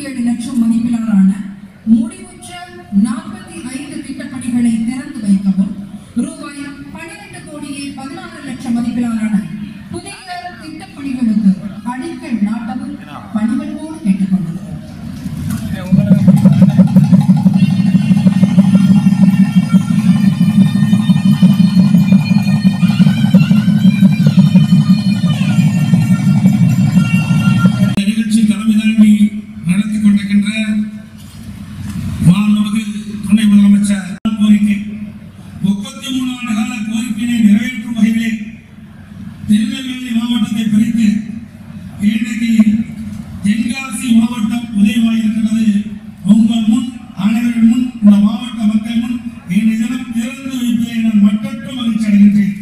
ஏழு லட்சம் மதிப்பிலான முடிவுற்ற நாற்பத்தி ஐந்து திட்டப்பணிகளை திறந்து வைக்கவும் ரூபாய் பன்னிரண்டு கோடியே பதினாறு லட்சம் மதிப்பிலான புதிய திட்டப்பணிகளுக்கு அடிக்கல் நாட்டவும் பணிகளோடு கேட்டுக்கொள்கிறோம் இந்த நிகழ்ச்சி தலைமை தாங்கி நடத்தி கொண்டிருக்கின்ற மாண்புமிகு துணை முதலமைச்சர் கோரிக்கை முப்பத்தி மூணு ஆண்டு கால கோரிக்கையை நிறைவேற்றும் வகையிலே திருநெல்வேலி மாவட்டத்தை பிரித்து இன்றைக்கு தென்காசி மாவட்டம் உதயமாயிருக்கிறது உங்கள் முன் அனைவரின் முன் இந்த மாவட்ட மக்கள் முன் இன்றைய தினம் திறந்து வைப்பதை நான் மட்டற்ற மகிழ்ச்சி அடைகின்றேன்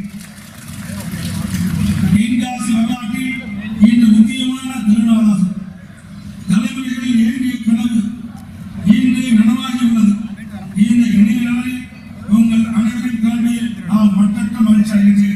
தென்காசி வரலாற்றில் இன்று முக்கியமான திருநாளாகும் தலைமுறைகளில் எழுதிய கனவு இன்று நனவாகியுள்ளது இந்த இணைய நாளில் உங்கள் அனைவரின் கல்வியில் நாம் மட்டற்ற மகிழ்ச்சி அடைகின்றேன்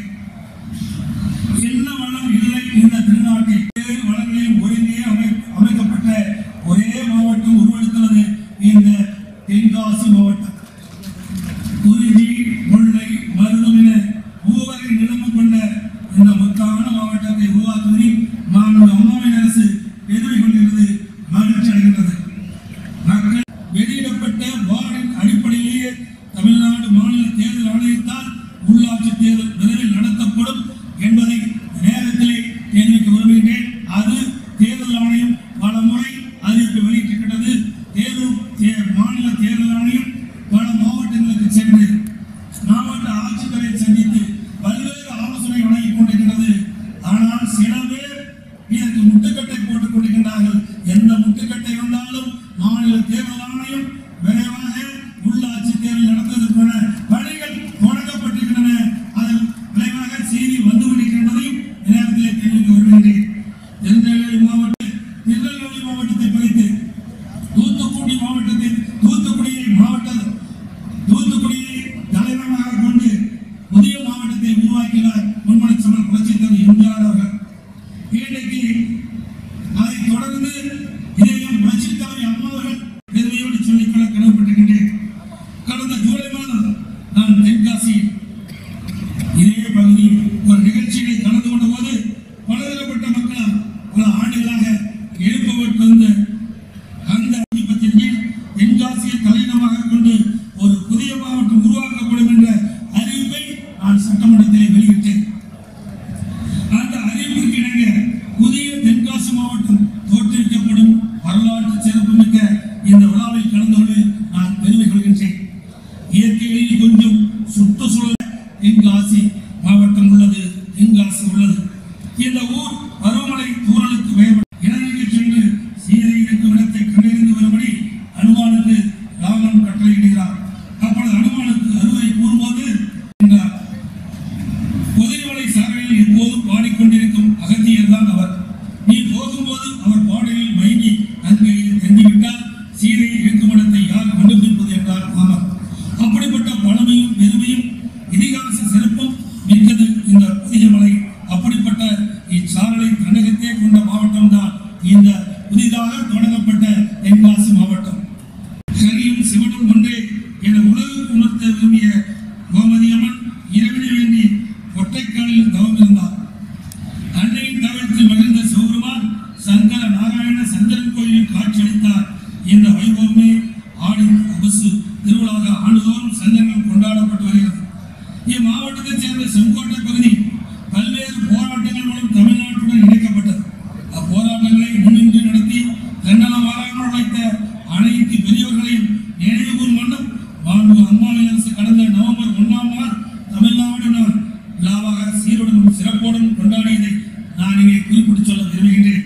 என்ன வளம் இல்லை இந்த திருநாட்டில் வேறு வளங்களையும் ஒருங்கே அமை அமைக்கப்பட்ட ஒரே மாவட்டம் உருவெடுத்துள்ளது இந்த தென்காசி மாவட்டம் குறிஞ்சி முல்லை மருதம் என மூவரை நிலமும் கொண்ட இந்த முத்தான மாவட்டத்தை உருவாக்குவதில் மாண்பு அம்மாவின் அரசு பெருமை கொள்கிறது மகிழ்ச்சி அடைகின்றது மக்கள் வெளியிடப்பட்ட வார்டின் அடிப்படையிலேயே தமிழ்நாடு மாநில தேர்தல் ஆணையத்தால் உள்ளாட்சி தேர்தல் விரைவில் நடத்தப்படும் என்பதை நேரத்திலே தெரிவிக்க விரும்புகின்றேன் அது தேர்தல் ஆணையம் பல முறை அறிவிப்பு வெளியிட்டிருக்கிறது தேர்தல் தே- மாநில தேர்தல் ஆணையம் பல மாவட்டங்களுக்கு சென்று மாவட்ட ஆட்சித்தரை சந்தித்து பல்வேறு ஆலோசனை வழங்கிக் கொண்டிருக்கிறது ஆனால் சில பேர் இதற்கு முட்டுக்கட்டை போட்டுக் கொண்டிருக்கின்றார்கள் எந்த முட்டுக்கட்டை வந்தாலும் மாநில தேர்தல் ஆணையம் விரைவாக உள்ளாட்சி தேர்தல் நடத்துவதற்கான பணிகள் தொடங்கப்பட்டிருக்கின்றன அதன் விரைவாக செய்தி வந்து கொண்டிருக்கின்றதையும் நேரத்திலே தெரிவிக்க விரும்புகின்றேன் திருநெல்வேலி மாவட்ட திருநெல்வேலி மாவட்டத்தை பிரித்து தூத்துக்குடி மாவட்டத்தில் தூத்துக்குடியை மாவட்ட தூத்துக்குடியை தலைநகராக கொண்டு புதிய மாவட்டத்தை உருவாக்கினார் முன்மணி சமர் புரட்சித் தலைவர் எம்ஜிஆர் அவர்கள் இன்றைக்கு அதைத் தொடர்ந்து இதையும் புரட்சித் தலைவர் அம்மா அவர்கள் பெருமையோடு சொல்லிக்கொள்ள கடமைப்பட்டிருக்கின்றேன் கடந்த ஜூலை மாதம் நான் தென்காசி இதே பகுதியில் ஒரு நிகழ்ச்சியை கலந்து கொண்ட போது பலதரப்பட்ட மக்களால் பல ஆண்டுகளாக எழுப்பப்பட்டிருந்த அந்த அறிவிப்பத்தின் கீழ் தென்காசியை தலைநகராக கொண்டு ஒரு புதிய மாவட்டம் உருவாக்கப்படும் என்ற அறிவிப்பை நான் சட்டமன்றத்திலே வெளியிட்டேன் அந்த அறிவிப்பிற்கு இணங்க புதிய தென்காசி மாவட்டம் தோற்றுவிக்கப்படும் வரலாற்று சிறப்புமிக்க இந்த விழாவில் கலந்து கொண்டு நான் பெருமை கொள்கின்றேன் இயற்கையில் கொஞ்சம் சுற்றுச்சூழல் தென்காசி மாவட்டம் உள்ளது தென்காசி உள்ளது இந்த ஊர் பருவமழை தூரலுக்கு பயன்படும் இணையக்கு சென்று சீரை இருக்கும் இடத்தை கண்டறிந்து வரும்படி அனுமானுக்கு ராமன் கட்டளையிடுகிறார் அப்பொழுது அனுமானுக்கு அறுவரை கூறும்போது என்றார் பொதியமலை சாரலில் எப்போதும் பாடிக்கொண்டிருக்கும் அகத்தியர் தான் அவர் நீ போகும்போது அவர் பாடலில் மயங்கி அங்கே தங்கிவிட்டால் சீரை இருக்கும் இடத்தை யார் கண்டுபிடிப்பது என்றார் ராமர் அப்படிப்பட்ட பழமையும் பெருமையும் இதிகாச சிறப்பும் மிக்கது இந்த புதியமலை அப்படிப்பட்ட இச்சாரலை தன்னகத்தே கொண்ட மாவட்டம் தான் இந்த புதிதாக தொடங்கப்பட்ட தென்காசி மாவட்டம் ஹரியும் சிவனும் ஒன்றே என உலகுக்கு உணர்த்த விரும்பிய கோமதி அம்மன் இரவினை வேண்டி ஒற்றைக்காலில் தவம் இருந்தார் அன்னையின் தவத்தில் மகிழ்ந்த சிவபெருமான் சங்கர நாராயண சந்திரன் கோயிலில் காட்சியளித்தார் இந்த வைபவமே ஆடி அபசு திருவிழாக ஆண்டுதோறும் சந்திரன் கொண்டாடப்பட்டு வருகிறது இம்மாவட்டத்தைச் சேர்ந்த செங்கோட்டை பகுதி பல்வேறு போராட்டங்கள் மூலம் தமிழ்நாட்டுடன் இணைக்கப்பட்டது அப்போராட்டங்களை முன்னின்று நடத்தி தன்னலம் மாறாமல் உழைத்த அனைத்து பெரியவர்களையும் நினைவு கூறும் வண்ணம் மாண்பு அம்மாவின் அரசு கடந்த நவம்பர் ஒன்றாம் நாள் தமிழ்நாடு நாள் விழாவாக சீருடன் சிறப்போடும் கொண்டாடியதை நான் இங்கே குறிப்பிட்டு சொல்ல விரும்புகின்றேன்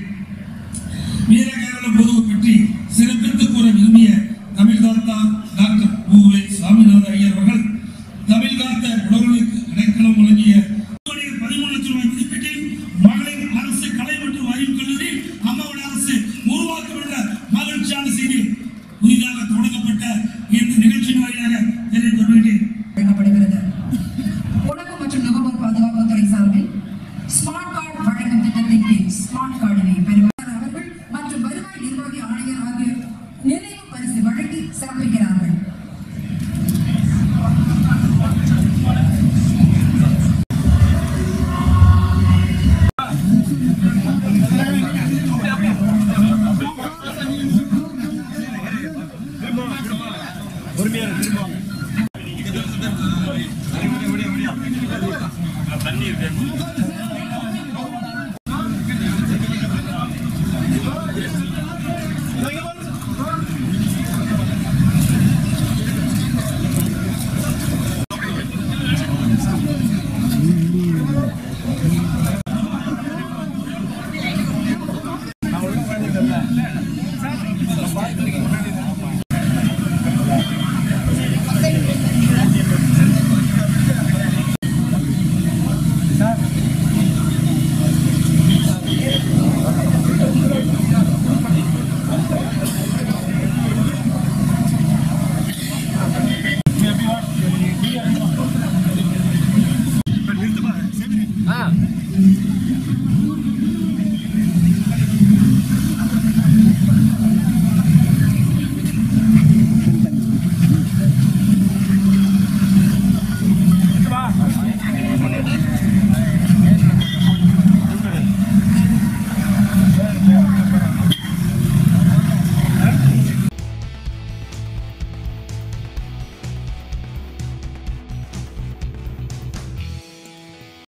வீரகேரள பொதுவை பற்றி சிறப்பித்து கூற விரும்பிய தமிழ் தாத்தா டாக்டர் பூவே சாமிநாத ஐயர் அவர்கள் தமிழ் காத்த உழவர்களுக்கு இடைக்களம் வழங்கிய பதிமூணு லட்சம் ரூபாய் மதிப்பீட்டில் மகளிர் அரசு கலை மற்றும் அறிவு கல்லூரி அம்மாவோட அரசு உருவாக்கும் என்ற மகிழ்ச்சியான செய்தி புதிதாக தொடங்கப்பட்ட இந்த நிகழ்ச்சியின் வாயிலாக தெரிவித்து வருகிறேன் வழங்கப்படுகிறது உணவு மற்றும் நுகர்வோர் பாதுகாப்புத்துறை சார்பில் ஸ்மார்ட் கார்டு வழங்கும் திட்டத்தின் கீழ் ஸ்மார்ட் கார்டினை பெறுவார் அவர்கள் மற்றும் வருவாய் நிர்வாகி ஆணையர் ஆகியோர் நான் ஒழுங்கா பண்ணிட்டேன்ல